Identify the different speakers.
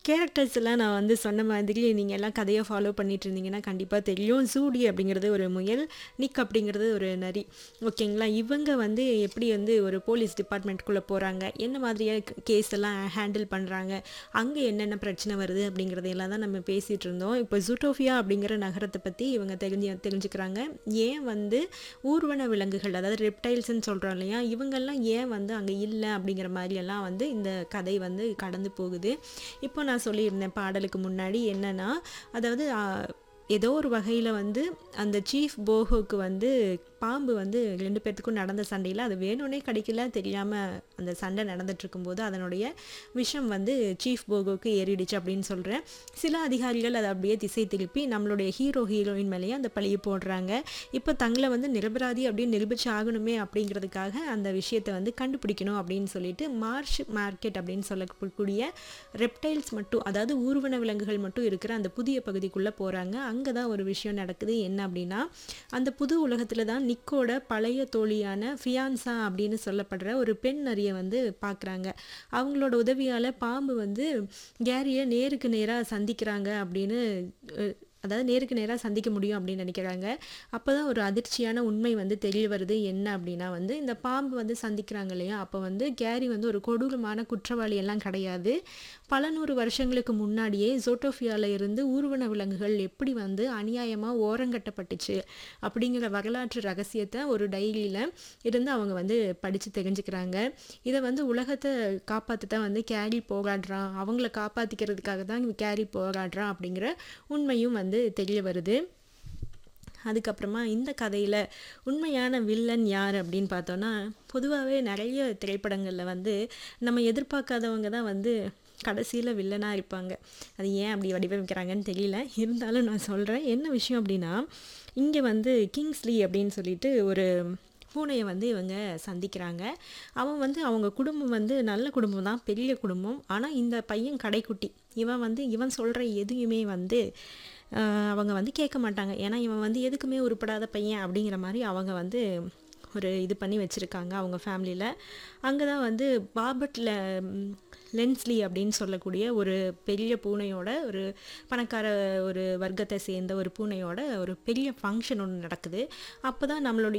Speaker 1: characters எல்லாம் நான் வந்து சொன்ன மாதிரி நீங்கள் எல்லாம் கதையை ஃபாலோ பண்ணிட்டு இருந்தீங்கன்னா கண்டிப்பாக தெரியும் ஜூடி அப்படிங்கிறது ஒரு முயல் நிக் அப்படிங்கிறது ஒரு நரி ஓகேங்களா இவங்க வந்து எப்படி வந்து ஒரு போலீஸ் டிபார்ட்மெண்ட்குள்ளே போகிறாங்க என்ன மாதிரியாக கேஸ் எல்லாம் ஹேண்டில் பண்ணுறாங்க அங்கே என்னென்ன பிரச்சனை வருது அப்படிங்கிறதையெல்லாம் தான் நம்ம பேசிகிட்டு இருந்தோம் இப்போ ஜூட்டோஃபியா அப்படிங்கிற நகரத்தை பற்றி இவங்க தெரிஞ்சு தெரிஞ்சுக்கிறாங்க ஏன் வந்து ஊர்வன விலங்குகள் அதாவது ரெப்டைல்ஸ்ன்னு சொல்கிறோம் இல்லையா இவங்கெல்லாம் ஏன் வந்து அங்கே இல்லை அப்படிங்கிற மாதிரியெல்லாம் வந்து இந்த கதை வந்து கடந்து போகுது இப்போ நான் சொல்லியிருந்தேன் பாடலுக்கு முன்னாடி என்னன்னா அதாவது ஆ, ஏதோ ஒரு வகையில் வந்து அந்த சீஃப் போகோக்கு வந்து பாம்பு வந்து ரெண்டு பேர்த்துக்கும் நடந்த சண்டையில் அது வேணும்னே கிடைக்கல தெரியாமல் அந்த சண்டை நடந்துட்டு இருக்கும்போது அதனுடைய விஷம் வந்து சீஃப் போகோக்கு ஏறிடுச்சு அப்படின்னு சொல்கிறேன் சில அதிகாரிகள் அதை அப்படியே திசை திருப்பி நம்மளுடைய ஹீரோ ஹீரோயின் மேலேயே அந்த பழியை போடுறாங்க இப்போ தங்களை வந்து நிரபராதி அப்படின்னு நிரூபிச்சு ஆகணுமே அப்படிங்கிறதுக்காக அந்த விஷயத்தை வந்து கண்டுபிடிக்கணும் அப்படின்னு சொல்லிட்டு மார்ஷ் மார்க்கெட் அப்படின்னு சொல்லக்கூடிய ரெப்டைல்ஸ் மட்டும் அதாவது ஊர்வன விலங்குகள் மட்டும் இருக்கிற அந்த புதிய பகுதிக்குள்ளே போகிறாங்க அங்கே தான் ஒரு விஷயம் நடக்குது என்ன அப்படின்னா அந்த புது உலகத்தில் தான் நிக்கோட பழைய தோழியான ஃபியான்சா அப்படின்னு சொல்லப்படுற ஒரு பெண் நரியை வந்து பார்க்குறாங்க அவங்களோட உதவியால் பாம்பு வந்து கேரியை நேருக்கு நேராக சந்திக்கிறாங்க அப்படின்னு அஹ், அதாவது நேருக்கு நேராக சந்திக்க முடியும் அப்படின்னு நினைக்கிறாங்க அப்போ தான் ஒரு அதிர்ச்சியான உண்மை வந்து தெரிய வருது என்ன அப்படின்னா வந்து இந்த பாம்பு வந்து சந்திக்கிறாங்க இல்லையா அப்போ வந்து கேரி வந்து ஒரு கொடூரமான குற்றவாளி எல்லாம் கிடையாது பல நூறு வருஷங்களுக்கு முன்னாடியே ஜோட்டோஃபியால இருந்து ஊர்வன விலங்குகள் எப்படி வந்து அநியாயமாக ஓரங்கட்டப்பட்டுச்சு அப்படிங்கிற வரலாற்று ரகசியத்தை ஒரு டைரியில் இருந்து அவங்க வந்து படித்து தெரிஞ்சுக்கிறாங்க இதை வந்து உலகத்தை காப்பாற்ற தான் வந்து கேரி போராடுறான் அவங்கள காப்பாற்றிக்கிறதுக்காக தான் கேரி போராடுறான் அப்படிங்கிற உண்மையும் வந்து தெரிய வருது அதுக்கப்புறமா இந்த கதையில் உண்மையான வில்லன் யார் அப்படின்னு பார்த்தோன்னா பொதுவாகவே நிறைய திரைப்படங்களில் வந்து நம்ம எதிர்பார்க்காதவங்க தான் வந்து கடைசியில் வில்லனாக இருப்பாங்க அது ஏன் அப்படி வடிவமைக்கிறாங்கன்னு தெரியல இருந்தாலும் நான் சொல்கிறேன் என்ன விஷயம் அப்படின்னா இங்கே வந்து கிங்ஸ்லி அப்படின்னு சொல்லிட்டு ஒரு பூனையை வந்து இவங்க சந்திக்கிறாங்க அவன் வந்து அவங்க குடும்பம் வந்து நல்ல குடும்பம் தான் பெரிய குடும்பம் ஆனால் இந்த பையன் கடைக்குட்டி இவன் வந்து இவன் சொல்கிற எதையுமே வந்து ஆஹ், அவங்க வந்து கேட்க மாட்டாங்க ஏன்னா இவன் வந்து எதுக்குமே உருப்படாத பையன் அப்படிங்கிற மாதிரி அவங்க வந்து ஒரு இது பண்ணி வச்சுருக்காங்க அவங்க ஃபேமிலியில் அங்கே தான் வந்து பாபட்டில் லென்ஸ்லி அப்படின்னு சொல்லக்கூடிய ஒரு பெரிய பூனையோட ஒரு பணக்கார ஒரு வர்க்கத்தை சேர்ந்த ஒரு பூனையோட ஒரு பெரிய ஃபங்க்ஷன் ஒன்று நடக்குது அப்போ தான் நம்மளுடைய